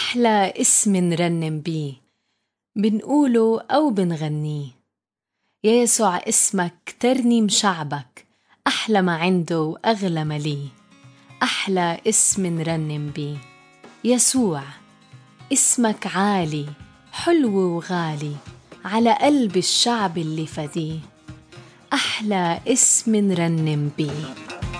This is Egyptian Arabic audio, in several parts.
أحلى اسم نرنم بيه بنقوله أو بنغنيه يا يسوع اسمك ترنيم شعبك أحلى ما عنده وأغلى ما ليه أحلى اسم نرنم بيه يسوع اسمك عالي حلو وغالي على قلب الشعب اللي فديه أحلى اسم نرنم بيه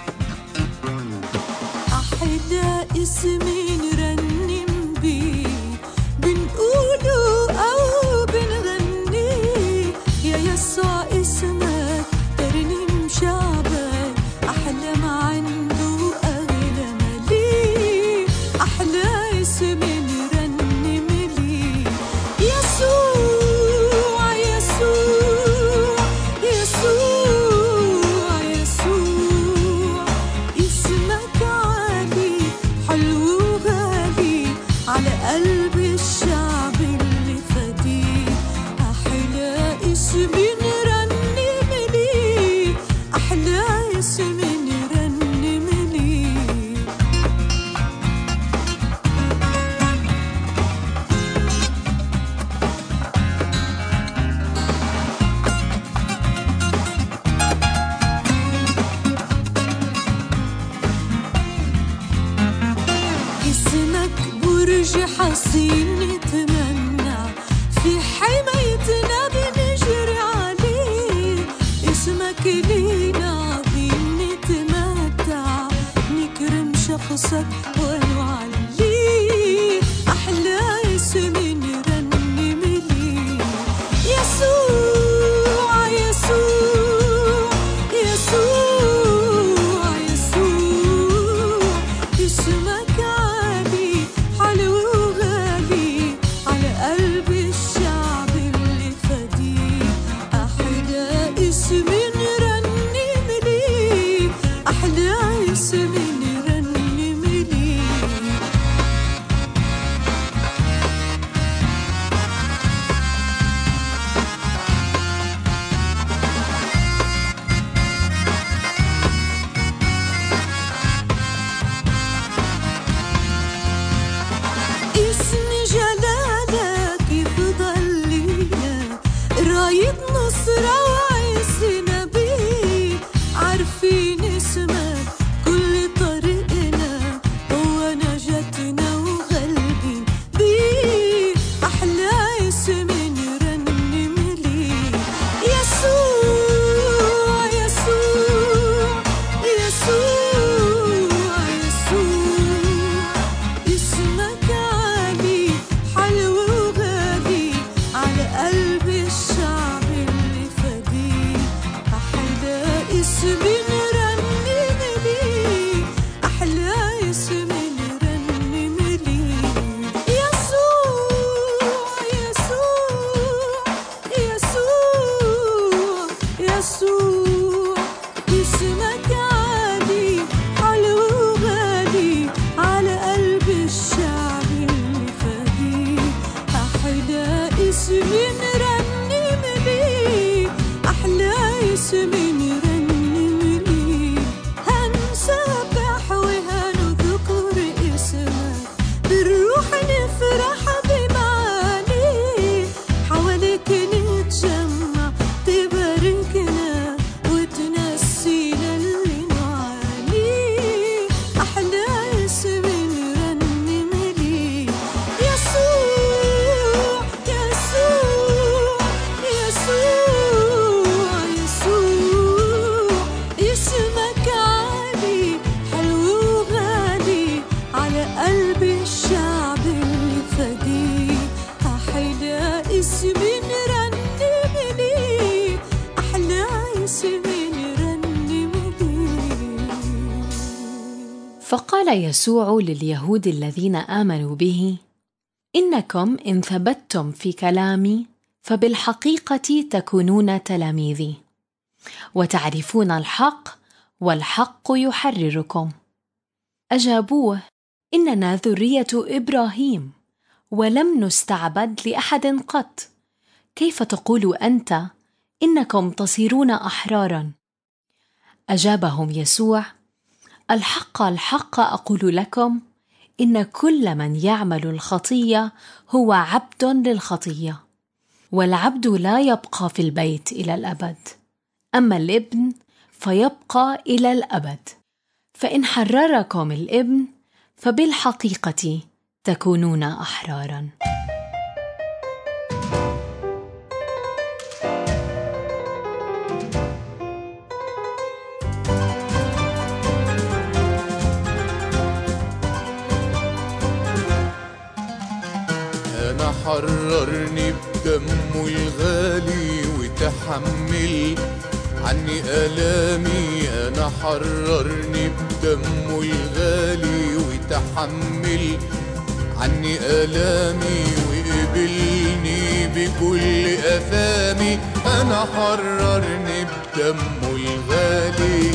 أحلى اسم نرنم بيه بنقوله أو بنغنيه يا يسوع اسمك ترنيم شعبك أحلى ما عنده أغلى ما ليه أحلى اسم نرنم ليه يسوع يسوع يسوع يسوع اسمك عالي حلو وغالي على قلب الشعب اللي فديه أحلى اسم نرنم ليه أحلى اسم نرنم ليه اسمك برج حصين نتمنى في حمايتنا بنجري عليه اسمك لينا عظيم نتمتع نكرم شخصك ونعليه أحلى اسم نرنم ليه يسوع يسوع يسوع يسوع اسمك عالي حلو وغالي على قلب الشعب اللي فديه أحلى اسم نرنم ليه أحلى اسم نرنم ليه اسم جلالك يفضل لينا راية نصرة وعزنا بيه عارفين اسمك كل طريقنا هو نجاتنا وغالبين بيه أحلى اسم نرنم ليه يسوع يسوع يسوع يسوع اسمك عالي حلو وغالي على قلب الشعب اللي فديه أحلى اسم نرنم ليه أحلى اسم نرنم ليه يسوع يسوع يسوع يسوع اسمك عالي حلو وغالي على قلب الشعب اللي فديه أحلى اسم نرنم ليه أحلى اسم نرنم ليه هنسبح وهنذكر اسمك بالروح نفرح بمعانيه حواليك نتجمع تباركنا وتنسينا اللي نعانيه أحلى اسم نرنم ليه يسوع يسوع يسوع يسوع اسمك عالي حلو وغالي على قلب الشعب اللي فديه أحلى اسم نرنم ليه أحلى اسم نرنم ليه فقال يسوع لليهود الذين آمنوا به: إنكم إن ثبتتم في كلامي فبالحقيقة تكونون تلاميذي، وتعرفون الحق والحق يحرركم. أجابوه: إننا ذرية إبراهيم، ولم نستعبد لأحد قط. كيف تقول أنت إنكم تصيرون أحرارا؟ أجابهم يسوع: الحق الحق أقول لكم إن كل من يعمل الخطية هو عبد للخطية والعبد لا يبقى في البيت إلى الأبد أما الابن فيبقى إلى الأبد فإن حرركم الابن فبالحقيقة تكونون أحرارا أنا حررني بدمه الغالي وتحمل عني آلامي أنا حررني بدمه الغالي وتحمل عني آلامي وقبلني بكل أثامي أنا حررني بدمه الغالي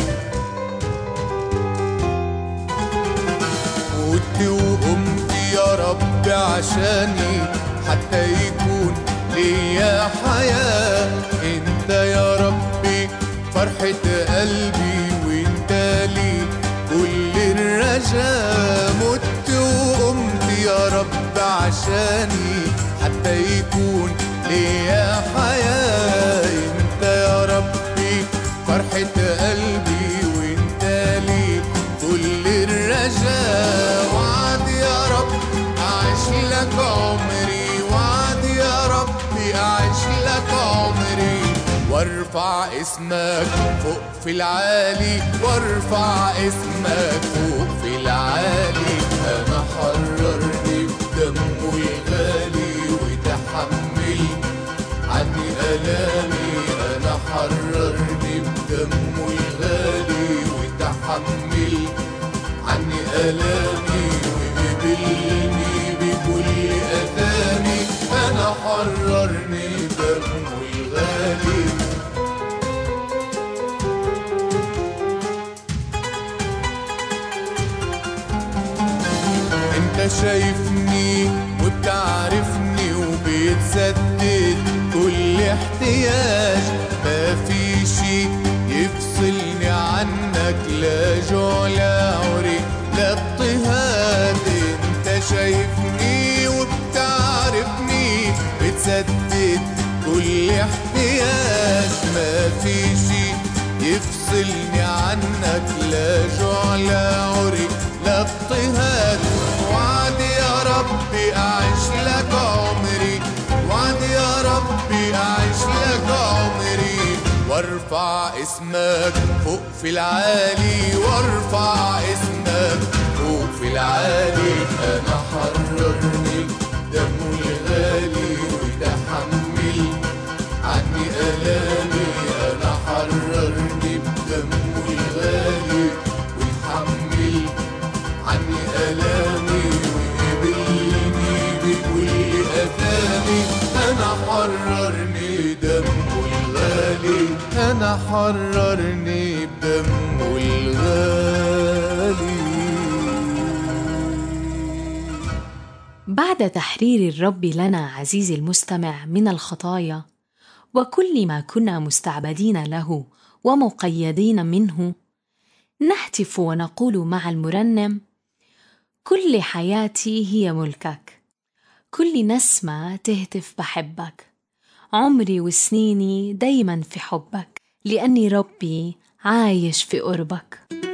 مت وقمت يا رب عشاني حتى يكون ليا حياة انت يا ربي فرحة قلبي وانت لي كل الرجاء مت وقمت يا رب عشاني حتى يكون ليا حياة انت يا ربي فرحة قلبي وانت لي كل الرجاء وعد يا رب أعيش لك عمري وعد يا ربي أعيش لك عمري وارفع اسمك فوق في العالي وارفع اسمك فوق في العالي انا حررني بدمه الغالي وتحمل عني الامي انا حررني بدمه الغالي وتحمل عني الامي وقبلني بكل اثامي انا حررني بدمه الغالي انت شايفني وبتعرفني وبتسدد كل احتياج ما في شي يفصلني عنك لا جوع لا عري لا اضطهاد انت شايفني وبتعرفني بتسدد كل احتياج ما في شي يفصلني عنك لا جوع لا عري لا اضطهاد وعد يا ربي أعيش لك عمري وعد يا ربي أعيش لك عمري وارفع اسمك فوق في العالي وارفع اسمك فوق في العالي أنا حررني دمه الغالي وتحمل عني آلامي أنا حررني بدمه الغالي ويتحمل عني آلامي ويقبلني بكل أثامي أنا حررني دمه الغالي أنا حررني بدمه الغالي بعد تحرير الرب لنا عزيزي المستمع من الخطايا وكل ما كنا مستعبدين له ومقيدين منه نهتف ونقول مع المرنم كل حياتي هي ملكك كل نسمة تهتف بحبك عمري وسنيني دايما في حبك لأني ربي عايش في قربك